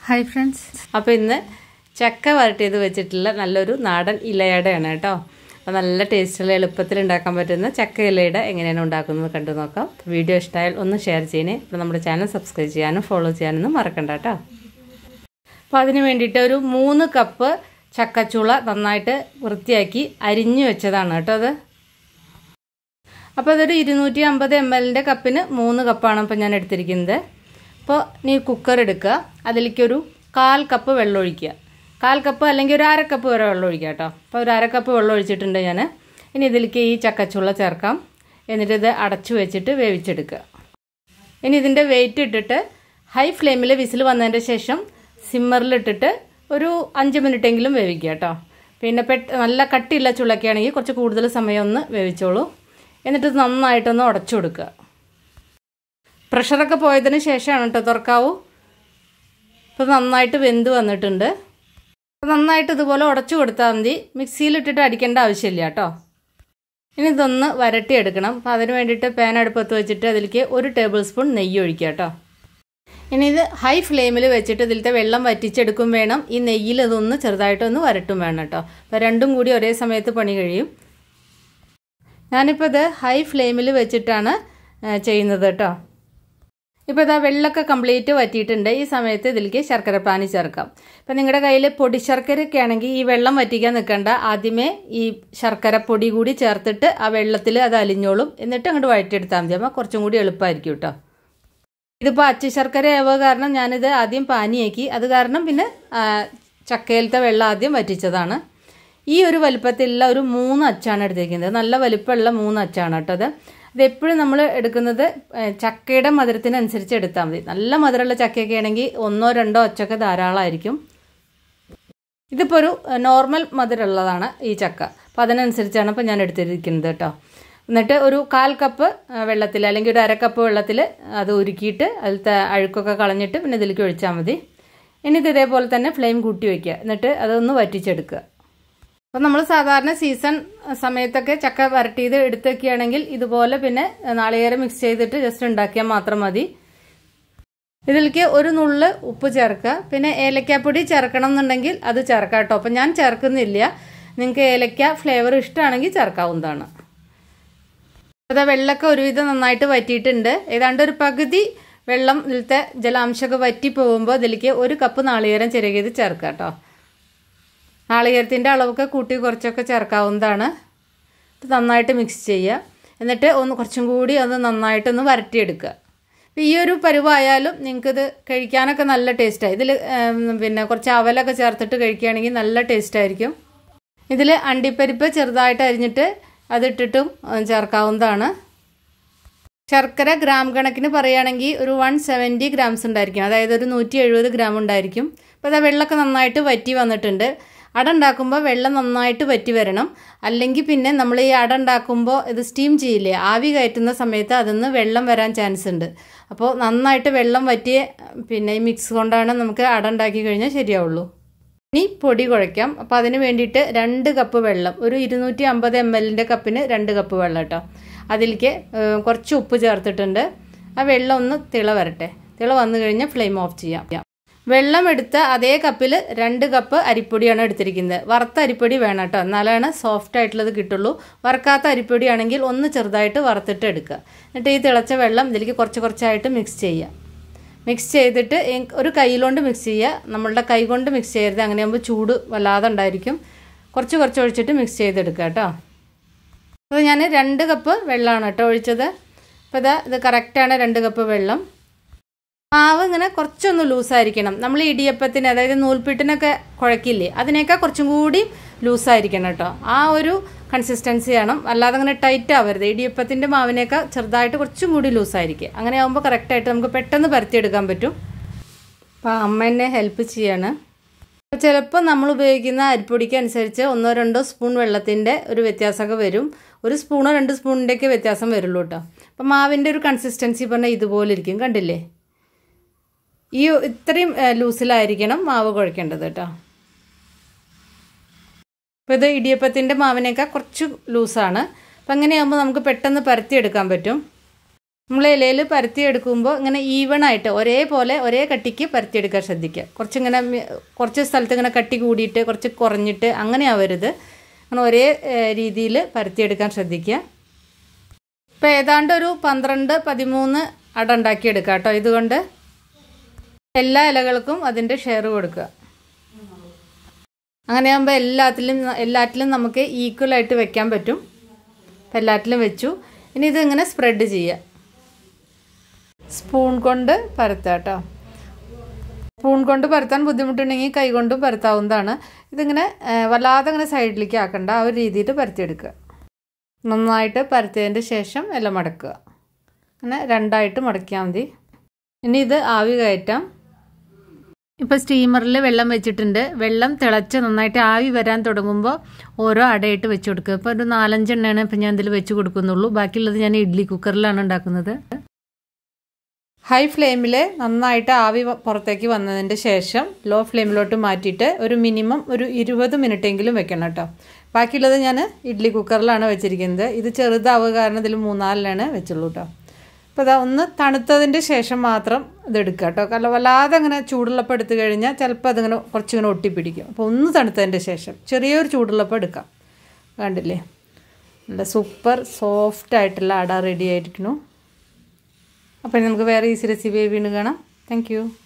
hi friends അപ്പോൾ ഇന്ന് ചക്ക വരട്ടിയത് വെച്ചിട്ടുള്ള നല്ലൊരു നാടൻ ഇലയടയാണ് കേട്ടോ അപ്പോൾ നല്ല ടേസ്റ്റുള്ള എളുപ്പത്തിൽ ഉണ്ടാക്കാൻ പറ്റുന്ന ചക്ക ഇലയുടെ എങ്ങനെയാണ് ഉണ്ടാക്കുന്നത് കണ്ടു നോക്കാം വീഡിയോ ഇഷ്ടമായാൽ ഒന്ന് ഷെയർ ചെയ്യണേ അപ്പോൾ നമ്മുടെ ചാനൽ സബ്സ്ക്രൈബ് ചെയ്യാനും ഫോളോ ചെയ്യാനൊന്നും മറക്കണ്ട കേട്ടോ അപ്പോൾ അതിന് വേണ്ടിയിട്ട് ഒരു മൂന്ന് കപ്പ് ചക്കച്ചുള നന്നായിട്ട് വൃത്തിയാക്കി അരിഞ്ഞു വെച്ചതാണ് കേട്ടോ അത് അപ്പോൾ അതൊരു ഇരുന്നൂറ്റി അമ്പത് എം എല്ലിൻ്റെ കപ്പിന് മൂന്ന് കപ്പാണ് ഇപ്പോൾ ഞാൻ എടുത്തിരിക്കുന്നത് അപ്പോൾ നീ കുക്കർ എടുക്കുക അതിലേക്കൊരു കാൽ കപ്പ് വെള്ളം ഒഴിക്കുക കാൽ കപ്പ് അല്ലെങ്കിൽ ഒരു അര കപ്പ് വരെ വെള്ളം ഒഴിക്കുക കേട്ടോ അപ്പോൾ ഒരു അര കപ്പ് വെള്ളം ഒഴിച്ചിട്ടുണ്ട് ഞാൻ ഇനി ഇതിലേക്ക് ഈ ചക്കച്ചുള്ള ചേർക്കാം എന്നിട്ട് ഇത് അടച്ചു വെച്ചിട്ട് വേവിച്ചെടുക്കുക ഇനി ഇതിൻ്റെ വെയിറ്റ് ഇട്ടിട്ട് ഹൈ ഫ്ലെയിമിൽ വിസിൽ വന്നതിൻ്റെ ശേഷം സിമ്മറിലിട്ടിട്ട് ഒരു അഞ്ച് മിനിറ്റെങ്കിലും വേവിക്കുക കേട്ടോ പിന്നെ പെട്ട് നല്ല കട്ടിയുള്ള ചുള്ളൊക്കെയാണെങ്കിൽ കുറച്ച് കൂടുതൽ സമയം ഒന്ന് വേവിച്ചോളൂ എന്നിട്ട് ഇത് നന്നായിട്ടൊന്ന് ഉടച്ചു കൊടുക്കുക പ്രഷറൊക്കെ പോയതിന് ശേഷമാണ് കേട്ടോ തുറക്കാവൂ ഇപ്പോൾ നന്നായിട്ട് വെന്ത് വന്നിട്ടുണ്ട് അപ്പോൾ നന്നായിട്ട് ഇതുപോലെ ഉടച്ചു കൊടുത്താൽ മതി മിക്സിയിലിട്ടിട്ട് അടിക്കേണ്ട ആവശ്യമില്ല കേട്ടോ ഇനി ഇതൊന്ന് വരട്ടിയെടുക്കണം അപ്പോൾ അതിന് വേണ്ടിയിട്ട് പാൻ അടുപ്പത്ത് വെച്ചിട്ട് അതിലേക്ക് ഒരു ടേബിൾ സ്പൂൺ നെയ്യ് ഒഴിക്കുക കേട്ടോ ഇനി ഇത് ഹൈ ഫ്ലെയിമിൽ വെച്ചിട്ട് ഇതിലത്തെ വെള്ളം വറ്റിച്ചെടുക്കും വേണം ഈ നെയ്യിൽ ഇതൊന്ന് ചെറുതായിട്ടൊന്ന് വരട്ടും വേണം കേട്ടോ അപ്പോൾ രണ്ടും കൂടി ഒരേ സമയത്ത് പണി കഴിയും ഞാനിപ്പോൾ ഇത് ഹൈ ഫ്ലെയിമിൽ വെച്ചിട്ടാണ് ചെയ്യുന്നത് കേട്ടോ ഇപ്പോൾ ഇതാ വെള്ളമൊക്കെ കംപ്ലീറ്റ് വറ്റിയിട്ടുണ്ട് ഈ സമയത്ത് ഇതിലേക്ക് ശർക്കര പാനി ചേർക്കാം ഇപ്പം നിങ്ങളുടെ കയ്യിൽ പൊടി ശർക്കരയൊക്കെ ആണെങ്കിൽ ഈ വെള്ളം വറ്റിക്കാൻ നിൽക്കണ്ട ആദ്യമേ ഈ ശർക്കര പൊടി കൂടി ചേർത്തിട്ട് ആ വെള്ളത്തിൽ അത് അലിഞ്ഞോളും എന്നിട്ട് അങ്ങോട്ട് വഴറ്റിയെടുത്താൽ മതി അപ്പോൾ കുറച്ചും കൂടി എളുപ്പമായിരിക്കും കേട്ടോ ഇതിപ്പോൾ അച്ചു ശർക്കര ആവുക കാരണം ഞാനിത് ആദ്യം പാനിയാക്കി അത് കാരണം പിന്നെ ചക്കയിലത്തെ വെള്ളം ആദ്യം വറ്റിച്ചതാണ് ഈ ഒരു വലുപ്പത്തിലുള്ള ഒരു മൂന്ന് അച്ചാണ് എടുത്തിരിക്കുന്നത് നല്ല വലുപ്പമുള്ള മൂന്ന് അച്ചാണ് കേട്ടോ അത് ഇതെപ്പോഴും നമ്മൾ എടുക്കുന്നത് ചക്കയുടെ മധുരത്തിനനുസരിച്ച് എടുത്താൽ മതി നല്ല മധുരമുള്ള ചക്കയൊക്കെ ആണെങ്കിൽ ഒന്നോ രണ്ടോ അച്ചൊക്കെ ധാരാളമായിരിക്കും ഇതിപ്പോൾ ഒരു നോർമൽ മധുരമുള്ളതാണ് ഈ ചക്ക അപ്പോൾ അതിനനുസരിച്ചാണ് ഇപ്പോൾ ഞാൻ എടുത്തിരിക്കുന്നത് കേട്ടോ എന്നിട്ട് ഒരു കാൽ കപ്പ് വെള്ളത്തിൽ അല്ലെങ്കിൽ ഒരു അര കപ്പ് വെള്ളത്തിൽ അത് ഉരുക്കിയിട്ട് അതിലത്തെ അഴുക്കൊക്കെ കളഞ്ഞിട്ട് പിന്നെ ഇതിലേക്ക് ഒഴിച്ചാൽ മതി ഇനി ഇത് ഇതേപോലെ തന്നെ ഫ്ലെയിം കൂട്ടി വയ്ക്കുക എന്നിട്ട് അതൊന്ന് വറ്റിച്ചെടുക്കുക അപ്പോൾ നമ്മൾ സാധാരണ സീസൺ സമയത്തൊക്കെ ചക്ക വരട്ടിയത് എടുത്ത് വെക്കുകയാണെങ്കിൽ ഇതുപോലെ പിന്നെ നാളികേരം മിക്സ് ചെയ്തിട്ട് ജസ്റ്റ് ഉണ്ടാക്കിയാൽ മാത്രം മതി ഇതിലേക്ക് ഒരു നുള്ള് ഉപ്പ് ചേർക്കുക പിന്നെ ഏലക്കാപ്പൊടി ചേർക്കണം എന്നുണ്ടെങ്കിൽ അത് ചേർക്കാം കേട്ടോ അപ്പം ഞാൻ ചേർക്കുന്നില്ല നിങ്ങൾക്ക് ഏലക്ക ഫ്ലേവർ ഇഷ്ടമാണെങ്കിൽ ചേർക്കാവുന്നതാണ് അതാ വെള്ളമൊക്കെ ഒരുവിധം നന്നായിട്ട് വറ്റിയിട്ടുണ്ട് ഏതാണ്ട് ഒരു പകുതി വെള്ളം ഇതിലത്തെ ജലാംശമൊക്കെ വറ്റി പോകുമ്പോൾ ഇതിലേക്ക് ഒരു കപ്പ് നാളികേരം ചിരകിയത് ചേർക്കുക കേട്ടോ നാളികേരത്തിൻ്റെ അളവൊക്കെ കൂട്ടി കുറച്ചൊക്കെ ചേർക്കാവുന്നതാണ് ഇത് നന്നായിട്ട് മിക്സ് ചെയ്യുക എന്നിട്ട് ഒന്ന് കുറച്ചും കൂടി ഒന്ന് നന്നായിട്ടൊന്ന് വരട്ടിയെടുക്കുക അപ്പോൾ ഈ ഒരു പരുവായാലും നിങ്ങൾക്കിത് കഴിക്കാനൊക്കെ നല്ല ടേസ്റ്റാണ് ഇതിൽ പിന്നെ കുറച്ച് അവലൊക്കെ ചേർത്തിട്ട് കഴിക്കുകയാണെങ്കിൽ നല്ല ടേസ്റ്റായിരിക്കും ഇതിൽ അണ്ടിപ്പരിപ്പ് ചെറുതായിട്ട് അരിഞ്ഞിട്ട് അതിട്ടിട്ടും ചേർക്കാവുന്നതാണ് ശർക്കര ഗ്രാം കണക്കിന് പറയുകയാണെങ്കിൽ ഒരു വൺ സെവൻറ്റി ഗ്രാംസ് ഉണ്ടായിരിക്കും അതായത് ഒരു നൂറ്റി എഴുപത് ഗ്രാം ഉണ്ടായിരിക്കും അപ്പോൾ അതാ വെള്ളമൊക്കെ നന്നായിട്ട് വറ്റി വന്നിട്ടുണ്ട് അട ഉണ്ടാക്കുമ്പോൾ വെള്ളം നന്നായിട്ട് വറ്റി വരണം അല്ലെങ്കിൽ പിന്നെ നമ്മൾ ഈ അട ഉണ്ടാക്കുമ്പോൾ ഇത് സ്റ്റീം ചെയ്യില്ലേ ആവി കയറ്റുന്ന സമയത്ത് അതിന്ന് വെള്ളം വരാൻ ചാൻസ് ഉണ്ട് അപ്പോൾ നന്നായിട്ട് വെള്ളം വറ്റിയ പിന്നെ ഈ മിക്സ് കൊണ്ടാണ് നമുക്ക് അട ഉണ്ടാക്കി കഴിഞ്ഞാൽ ശരിയാവുള്ളൂ ഇനി പൊടി കുഴയ്ക്കാം അപ്പോൾ അതിന് വേണ്ടിയിട്ട് രണ്ട് കപ്പ് വെള്ളം ഒരു ഇരുന്നൂറ്റി അമ്പത് എം എല്ലിൻ്റെ കപ്പിന് രണ്ട് കപ്പ് വെള്ളം കേട്ടോ അതിലേക്ക് കുറച്ച് ഉപ്പ് ചേർത്തിട്ടുണ്ട് ആ വെള്ളം ഒന്ന് തിള വരട്ടെ തിള വന്നു കഴിഞ്ഞാൽ ഫ്ലെയിം ഓഫ് ചെയ്യാം വെള്ളം എടുത്ത അതേ കപ്പിൽ രണ്ട് കപ്പ് അരിപ്പൊടിയാണ് എടുത്തിരിക്കുന്നത് വറുത്ത അരിപ്പൊടി വേണം കേട്ടോ എന്നാലാണ് സോഫ്റ്റ് ആയിട്ടുള്ളത് കിട്ടുള്ളൂ വറുക്കാത്ത അരിപ്പൊടി ആണെങ്കിൽ ഒന്ന് ചെറുതായിട്ട് വറുത്തിട്ട് എടുക്കുക എന്നിട്ട് ഈ തിളച്ച വെള്ളം ഇതിലേക്ക് കുറച്ച് കുറച്ചായിട്ട് മിക്സ് ചെയ്യുക മിക്സ് ചെയ്തിട്ട് ഒരു കൈയിലോണ്ട് മിക്സ് ചെയ്യുക നമ്മളുടെ കൈ കൊണ്ട് മിക്സ് ചെയ്യരുത് അങ്ങനെയാകുമ്പോൾ ചൂട് വല്ലാതെ ഉണ്ടായിരിക്കും കുറച്ച് കുറച്ച് ഒഴിച്ചിട്ട് മിക്സ് ചെയ്തെടുക്കുക കേട്ടോ അപ്പോൾ ഞാൻ രണ്ട് കപ്പ് വെള്ളമാണ് കേട്ടോ ഒഴിച്ചത് അപ്പോൾ ഇതാ ഇത് കറക്റ്റാണ് രണ്ട് കപ്പ് വെള്ളം മാവ് ഇങ്ങനെ കുറച്ചൊന്ന് ലൂസായിരിക്കണം നമ്മൾ ഇടിയപ്പത്തിന് അതായത് നൂൽപ്പിട്ടിനൊക്കെ കുഴക്കില്ലേ അതിനേക്കാൾ കുറച്ചും കൂടി ലൂസായിരിക്കണം കേട്ടോ ആ ഒരു കൺസിസ്റ്റൻസി വേണം അല്ലാതെ അങ്ങനെ ടൈറ്റ് ആവരുത് ഇടിയപ്പത്തിൻ്റെ മാവിനേക്കാൾ ചെറുതായിട്ട് കുറച്ചും കൂടി ലൂസായിരിക്കുക അങ്ങനെ ആകുമ്പോൾ കറക്റ്റായിട്ട് നമുക്ക് പെട്ടെന്ന് പരത്തിയെടുക്കാൻ പറ്റും അപ്പോൾ അമ്മ എന്നെ ഹെൽപ്പ് ചെയ്യാണ് ചിലപ്പോൾ നമ്മൾ ഉപയോഗിക്കുന്ന അരിപ്പൊടിക്ക് അനുസരിച്ച് ഒന്നോ രണ്ടോ സ്പൂൺ വെള്ളത്തിൻ്റെ ഒരു വ്യത്യാസമൊക്കെ വരും ഒരു സ്പൂണോ രണ്ട് സ്പൂണിൻ്റെയൊക്കെ വ്യത്യാസം വരുള്ളൂ കേട്ടോ അപ്പം മാവിൻ്റെ ഒരു കൺസിസ്റ്റൻസി പറഞ്ഞാൽ ഇതുപോലെ ഇരിക്കും കണ്ടില്ലേ ഈ ഇത്രയും ലൂസിലായിരിക്കണം മാവ് കുഴക്കേണ്ടത് കേട്ടോ അപ്പോൾ ഇത് ഇടിയപ്പത്തിൻ്റെ മാവിനേക്കാൾ കുറച്ച് ലൂസാണ് അപ്പം അങ്ങനെയാകുമ്പോൾ നമുക്ക് പെട്ടെന്ന് പരത്തിയെടുക്കാൻ പറ്റും നമ്മൾ ഇലയിൽ പരത്തിയെടുക്കുമ്പോൾ ഇങ്ങനെ ഈവൺ ആയിട്ട് ഒരേപോലെ ഒരേ കട്ടിക്ക് പരത്തിയെടുക്കാൻ ശ്രദ്ധിക്കുക കുറച്ചിങ്ങനെ മി- കുറച്ച് സ്ഥലത്ത് ഇങ്ങനെ കട്ടി കൂടിയിട്ട് കുറച്ച് കുറഞ്ഞിട്ട് അങ്ങനെ ആവരുത് അങ്ങനെ ഒരേ രീതിയിൽ പരത്തിയെടുക്കാൻ ശ്രദ്ധിക്കുക ഇപ്പോൾ ഏതാണ്ട് ഒരു പന്ത്രണ്ട് പതിമൂന്ന് അട ഉണ്ടാക്കിയെടുക്കുക കേട്ടോ ഇതുകൊണ്ട് എല്ലാ ഇലകൾക്കും അതിൻ്റെ ഷെയർ കൊടുക്കുക അങ്ങനെയാകുമ്പോൾ എല്ലാത്തിലും എല്ലാറ്റിലും നമുക്ക് ഈക്വലായിട്ട് വെക്കാൻ പറ്റും അപ്പം എല്ലാറ്റിലും വെച്ചു ഇനി ഇതിങ്ങനെ സ്പ്രെഡ് ചെയ്യുക സ്പൂൺ കൊണ്ട് പരത്താം കേട്ടോ സ്പൂൺ കൊണ്ട് പരത്താൻ ബുദ്ധിമുട്ടുണ്ടെങ്കിൽ കൈ കൊണ്ടും പരത്താവുന്നതാണ് ഇതിങ്ങനെ ആ, വല്ലാതെ അങ്ങനെ സൈഡിലേക്ക് ആക്കണ്ട ആ ഒരു രീതിയിൽ പരത്തിയെടുക്കുക നന്നായിട്ട് പരത്തിയതിൻ്റെ ശേഷം ഇല മടക്കുക അങ്ങനെ രണ്ടായിട്ട് മടക്കിയാൽ മതി ഇനി ഇത് ആവി കയറ്റാം ഇപ്പോൾ സ്റ്റീമറിൽ വെള്ളം വെച്ചിട്ടുണ്ട് വെള്ളം തിളച്ച് നന്നായിട്ട് ആവി വരാൻ തുടങ്ങുമ്പോൾ ഓരോ അടയിട്ട് വെച്ച് കൊടുക്കുക ഇപ്പോൾ ഒരു നാലഞ്ചെണ്ണയാണ് ഇപ്പം ഞാൻ ഇതിൽ വെച്ച് കൊടുക്കുന്നുള്ളൂ ബാക്കിയുള്ളത് ഞാൻ ഇഡ്ഡലി കുക്കറിലാണ് ഉണ്ടാക്കുന്നത് ഹൈ ഫ്ലെയിമിൽ നന്നായിട്ട് ആവി വ- പുറത്തേക്ക് വന്നതിൻ്റെ ശേഷം ലോ ഫ്ലെയിമിലോട്ട് മാറ്റിയിട്ട് ഒരു മിനിമം ഒരു ഇരുപത് മിനിറ്റെങ്കിലും വെക്കണം കേട്ടോ ബാക്കിയുള്ളത് ഞാൻ ഇഡ്ഡലി കുക്കറിലാണ് വെച്ചിരിക്കുന്നത് ഇത് ചെറുതാവുക കാരണം ഇതിൽ മൂന്നാലിനാണ് വെച്ചുള്ളൂ കേട്ടോ അപ്പോൾ ഇതാ ഒന്ന് തണുത്തതിൻ്റെ ശേഷം മാത്രം ഇത് എടുക്കുക കേട്ടോ കാരണം വല്ലാതെ അങ്ങനെ ചൂടുള്ളപ്പോൾ എടുത്തു കഴിഞ്ഞാൽ ചിലപ്പോൾ അതിങ്ങനെ കുറച്ചിങ്ങനെ ഒട്ടിപ്പിടിക്കും അപ്പോൾ ഒന്ന് തണുത്തതിൻ്റെ ശേഷം ചെറിയൊരു ചൂടുള്ളപ്പോൾ എടുക്കാം കണ്ടില്ലേ നല്ല സൂപ്പർ സോഫ്റ്റ് ആയിട്ടുള്ള അട റെഡി ആയിരിക്കുന്നു അപ്പോൾ ഇനി നമുക്ക് വേറെ ഈസി റെസിപ്പി വീണ്ടും കാണാം താങ്ക്